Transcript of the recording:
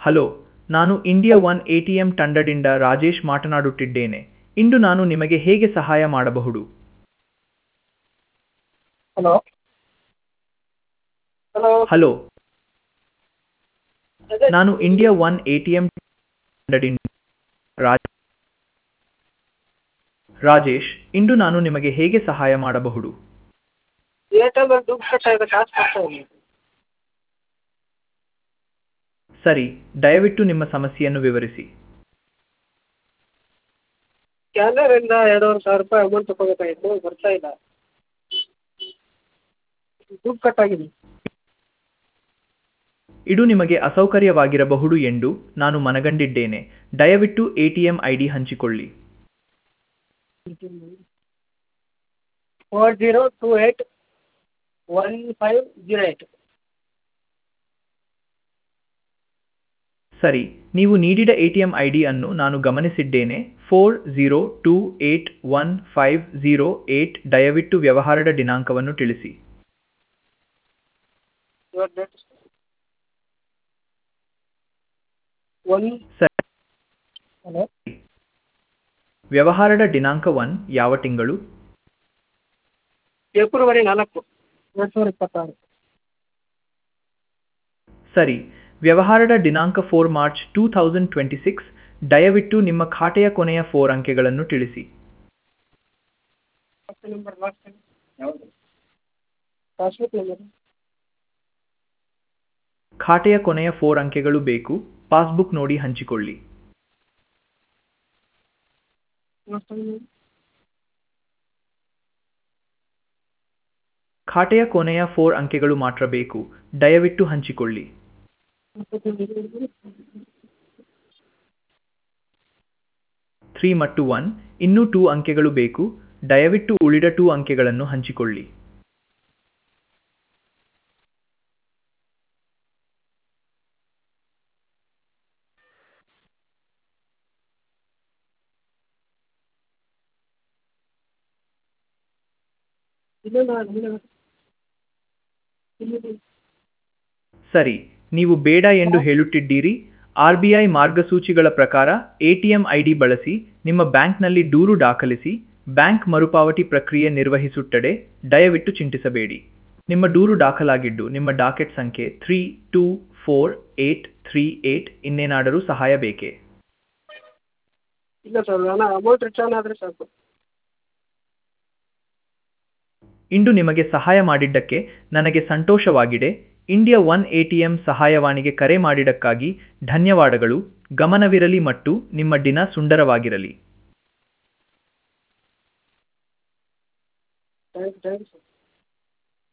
hello ನಾನು India one A T M ತಂಡದಿಂದ ರಾಜೇಶ್ ಮಾತನಾಡುತ್ತಿದ್ದೇನೆ ಇಂದು ನಾನು ನಿಮಗೆ ಹೇಗೆ ಸಹಾಯ ಮಾಡಬಹುದು ಹಲೋ ಹಲೋ ಹಲೋ ಅದೇ ನಾನು India one A T M ತಂಡದಿಂದ ರಾಜ್ ರಾಜೇಶ್ ಇಂದು ನಾನು ನಿಮಗೆ ಹೇಗೆ ಸಹಾಯ ಮಾಡಬಹುದು ಎ ಟಿ ಎಮ್ ದುಡ್ಡು ಕಟ್ಟಾಗಿದೆ ಕಾಸು ಬರ್ತಾ ಇಲ್ಲ ಸರಿ ದಯವಿಟ್ಟು ನಿಮ್ಮ ಸಮಸ್ಯೆಯನ್ನು ವಿವರಿಸಿ ಸ್ಕ್ಯಾನರಿಂದ ಎರಡೂವರೆ ಸಾವಿರ ರೂಪಾಯಿ ಅಮೌಂಟ್ ತಗೋಬೇಕಾಗಿತ್ತು ಬರ್ತಾ ಇಲ್ಲ ದುಡ್ಡು ಕಟ್ಟಾಗಿದೆ ಇದು ನಿಮಗೆ ಅಸೌಕರ್ಯವಾಗಿರಬಹುದು ಎಂದು ನಾನು ಮನಗಂಡಿದ್ದೇನೆ ದಯವಿಟ್ಟು A T M I D ಹಂಚಿಕೊಳ್ಳಿ four zero two eight one five zero eight ಸರಿ ನೀವು ನೀಡಿದ A T M I D ಅನ್ನು ನಾನು ಗಮನಿಸಿದ್ದೇನೆ four zero two eight one five zero eight ದಯವಿಟ್ಟು ವ್ಯವಹಾರದ ದಿನಾಂಕವನ್ನು ತಿಳಿಸಿ ಯುವರ್ ಡೇಟ್ ಒನ್ ಸರಿ ಹಲೋ ವ್ಯವಹಾರದ ದಿನಾಂಕ ಒನ್ ಯಾವ ತಿಂಗಳು ಫೆಬ್ರವರಿ ನಾಲ್ಕು ಎರಡು ಸಾವಿರದ ಇಪ್ಪತ್ತಾರು ಸರಿ ವ್ಯವಹಾರದ ದಿನಾಂಕ four March two thousand twenty six ದಯವಿಟ್ಟು ನಿಮ್ಮ ಖಾತೆಯ ಕೊನೆಯ ಫೋರ್ ಅಂಕೆಗಳನ್ನು ತಿಳಿಸಿ ನಂಬರ್ ಲಾಸ್ಟ್ ಯಾವುದು ಪಾಸ್ಬುಕ್ ನಂಬರ್ ಖಾತೆಯ ಕೊನೆಯ ಫೋರ್ ಅಂಕೆಗಳು ಬೇಕು ಪಾಸ್ಬುಕ್ ನೋಡಿ ಹಂಚಿಕೊಳ್ಳಿ ಖಾತೆಯ ಕೊನೆಯ ಫೋರ್ ಅಂಕೆಗಳು ಮಾತ್ರ ಬೇಕು ದಯವಿಟ್ಟು ಹಂಚಿಕೊಳ್ಳಿ ತ್ರೀ ಮತ್ತು ಒನ್ ಇನ್ನೂ ಟೂ ಅಂಕೆಗಳು ಬೇಕು ದಯವಿಟ್ಟು ಉಳಿದ ಟೂ ಅಂಕೆಗಳನ್ನು ಹಂಚಿಕೊಳ್ಳಿ ಸರಿ ನೀವು ಬೇಡ ಎಂದು ಹೇಳುತ್ತಿದ್ದೀರಿ ಆರ್ ಬಿ ಐ ಮಾರ್ಗಸೂಚಿಗಳ ಪ್ರಕಾರ ಎಟಿಎಂ ಐಡಿ ಬಳಸಿ ನಿಮ್ಮ ಬ್ಯಾಂಕ್ನಲ್ಲಿ ದೂರು ದಾಖಲಿಸಿ ಬ್ಯಾಂಕ್ ಮರುಪಾವತಿ ಪ್ರಕ್ರಿಯೆ ನಿರ್ವಹಿಸುತ್ತದೆ ದಯವಿಟ್ಟು ಚಿಂತಿಸಬೇಡಿ ನಿಮ್ಮ ದೂರು ದಾಖಲಾಗಿದ್ದು ನಿಮ್ಮ ಡಾಕೆಟ್ ಸಂಖ್ಯೆ three two four eight three eight ಇನ್ನೇನಾದರೂ ಸಹಾಯ ಬೇಕೇ ಇಲ್ಲ ಸರ್ ಹಣ ಅಮೌಂಟ್ ರಿಟರ್ನ್ ಆದರೆ ಸಾಕು ಇಂದು ನಿಮಗೆ ಸಹಾಯ ಮಾಡಿದ್ದಕ್ಕೆ ನನಗೆ ಸಂತೋಷವಾಗಿದೆ ಇಂಡಿಯಾ ಒನ್ ಎಟಿಎಂ ಸಹಾಯವಾಣಿಗೆ ಕರೆ ಮಾಡಿದ್ದಕ್ಕಾಗಿ ಧನ್ಯವಾದಗಳು ಗಮನವಿರಲಿ ಮತ್ತು ನಿಮ್ಮ ದಿನ ಸುಂದರವಾಗಿರಲಿ thank you thank you sir